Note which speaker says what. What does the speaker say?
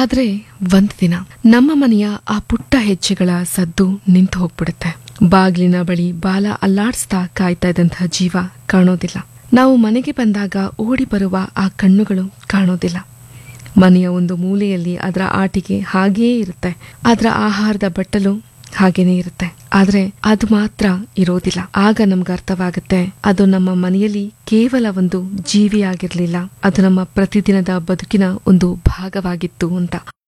Speaker 1: ಆದ್ರೆ ಒಂದ್ ದಿನ ನಮ್ಮ ಮನೆಯ ಆ ಪುಟ್ಟ ಹೆಜ್ಜೆಗಳ ಸದ್ದು ನಿಂತು ಹೋಗ್ಬಿಡುತ್ತೆ ಬಾಗ್ಲಿನ ಬಳಿ ಬಾಲ ಅಲ್ಲಾಡಿಸ್ತಾ ಕಾಯ್ತಾ ಇದ್ದಂತಹ ಜೀವ ಕಾಣೋದಿಲ್ಲ ನಾವು ಮನೆಗೆ ಬಂದಾಗ ಓಡಿ ಬರುವ ಆ ಕಣ್ಣುಗಳು ಕಾಣೋದಿಲ್ಲ ಮನೆಯ ಒಂದು ಮೂಲೆಯಲ್ಲಿ ಅದರ ಆಟಿಕೆ ಹಾಗೆಯೇ ಇರುತ್ತೆ ಅದರ ಆಹಾರದ ಬಟ್ಟಲು ಹಾಗೇನೆ ಇರುತ್ತೆ ಆದ್ರೆ ಅದು ಮಾತ್ರ ಇರೋದಿಲ್ಲ ಆಗ ನಮ್ಗೆ ಅರ್ಥವಾಗುತ್ತೆ ಅದು ನಮ್ಮ ಮನೆಯಲ್ಲಿ ಕೇವಲ ಒಂದು ಜೀವಿಯಾಗಿರ್ಲಿಲ್ಲ ಅದು ನಮ್ಮ ಪ್ರತಿದಿನದ ಬದುಕಿನ ಒಂದು ಭಾಗವಾಗಿತ್ತು ಅಂತ